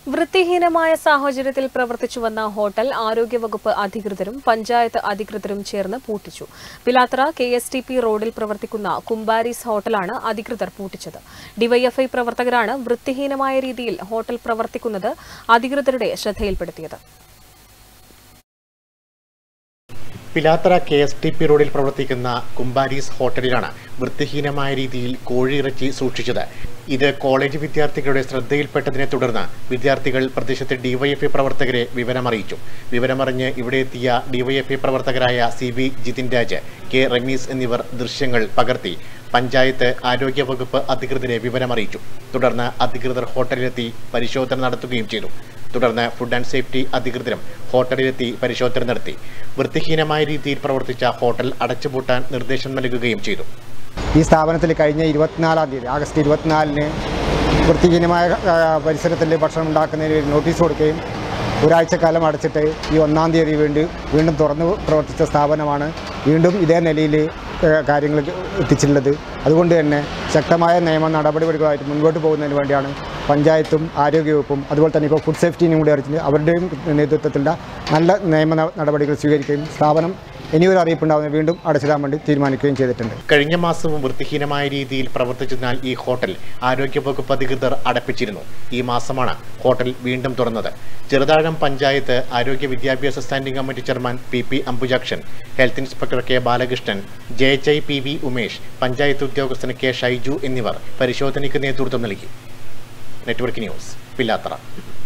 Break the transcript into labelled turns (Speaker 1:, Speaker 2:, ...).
Speaker 1: വൃത്തിഹീനമായ സാഹചര്യത്തിൽ പ്രവർത്തിച്ചു വന്ന ഹോട്ടൽ ആരോഗ്യവകുപ്പ് അധികൃതരും പഞ്ചായത്ത് അധികൃതരും ചേർന്ന് പൂട്ടിച്ചു Pilathara K S T P റോഡിൽ പ്രവർത്തിക്കുന്ന കുംബാരീസ് ഹോട്ടലാണ് അധികൃതർ പൂട്ടിച്ചത് ഡിവൈഎഫ്ഐ പ്രവർത്തകരാണ് വൃത്തിഹീനമായ രീതിയിൽ ഹോട്ടൽ പ്രവർത്തിക്കുന്നത് അധികൃതരുടെ ശ്രദ്ധയിൽപ്പെടുത്തിയത്
Speaker 2: Pilathara K S T P റോഡിൽ പ്രവർത്തിക്കുന്ന കുംബാരീസ് ഹോട്ടലിലാണ് വൃത്തിഹീനമായ രീതിയിൽ കോഴിയിറച്ചി സൂക്ഷിച്ചത് ഇത് കോളേജ് വിദ്യാർത്ഥികളുടെ ശ്രദ്ധയിൽപ്പെട്ടതിനെ തുടർന്ന് വിദ്യാർത്ഥികൾ പ്രദേശത്തെ ഡിവൈഎഫ്ഐ പ്രവർത്തകരെ വിവരമറിയിച്ചു വിവരമറിഞ്ഞ് ഇവിടെ എത്തിയ ഡിവൈഎഫ്ഐ പ്രവർത്തകരായ C V Jithin Raj K Ramees എന്നിവർ ദൃശ്യങ്ങൾ പകർത്തി പഞ്ചായത്ത് ആരോഗ്യ വകുപ്പ് അധികൃതരെ വിവരമറിയിച്ചു തുടർന്ന് അധികൃതർ ഹോട്ടലിലെത്തി പരിശോധന നടത്തുകയും ചെയ്തു തുടർന്ന് ഫുഡ് ആൻഡ് സേഫ്റ്റി അധികൃതരും ഹോട്ടലിലെത്തി പരിശോധന നടത്തി വൃത്തിഹീനമായ രീതിയിൽ പ്രവർത്തിച്ച ഹോട്ടൽ അടച്ചുപൂട്ടാൻ നിർദ്ദേശം നൽകുകയും ചെയ്തു
Speaker 3: ഈ സ്ഥാപനത്തിൽ കഴിഞ്ഞ ഇരുപത്തിനാലാം തീയതി ആഗസ്റ്റ് ഇരുപത്തിനാലിന് വൃത്തിഹീനമായ ആ, പരിസരത്തിൽ ഭക്ഷണം ഉണ്ടാക്കുന്നതിന് ഒരു നോട്ടീസ് കൊടുക്കുകയും ഒരാഴ്ചക്കാലം അടച്ചിട്ട് ഈ ഒന്നാം തീയതി വീണ്ടും വീണ്ടും തുറന്ന് പ്രവർത്തിച്ച സ്ഥാപനമാണ് വീണ്ടും ഇതേ നിലയിൽ കാര്യങ്ങൾ എത്തിച്ചിട്ടുള്ളത് അതുകൊണ്ട് തന്നെ ശക്തമായ നിയമ നടപടികളുമായിട്ട് മുൻപോട്ട് പോകുന്നതിന് വേണ്ടിയാണ് പഞ്ചായത്തും ആരോഗ്യവകുപ്പും അതുപോലെ തന്നെ ഇപ്പോൾ ഫുഡ് സേഫ്റ്റിനും കൂടി അറിയിച്ചിട്ട് അവരുടെയും നേതൃത്വത്തിലുള്ള നല്ല നിയമ ന- നടപടികൾ സ്വീകരിക്കുകയും സ്ഥാപനം ഇനിയൊരു അറിയിപ്പുണ്ടാകുന്ന വീണ്ടും അടച്ചിടാൻ വേണ്ടി തീരുമാനിക്കുകയും ചെയ്തിട്ടുണ്ട്
Speaker 2: കഴിഞ്ഞ മാസവും വൃത്തിഹീനമായ രീതിയിൽ പ്രവർത്തിച്ചതിനാൽ ഈ ഹോട്ടൽ ആരോഗ്യവകുപ്പ് അധികൃതർ അടപ്പിച്ചിരുന്നു ഈ മാസമാണ് ഹോട്ടൽ വീണ്ടും തുറന്നത് ചെറുതാഴം പഞ്ചായത്ത് ആരോഗ്യ വിദ്യാഭ്യാസ standing committee chairman P P Ambujakshan health inspector K Balakrishnan J H I P V Umesh panchayat ഉദ്യോഗസ്ഥൻ കെ ഷൈജു എന്നിവർ പരിശോധനയ്ക്ക് നേതൃത്വം നൽകി നെറ്റ്വർക്ക് ന്യൂസ് പില്ലാത്തറ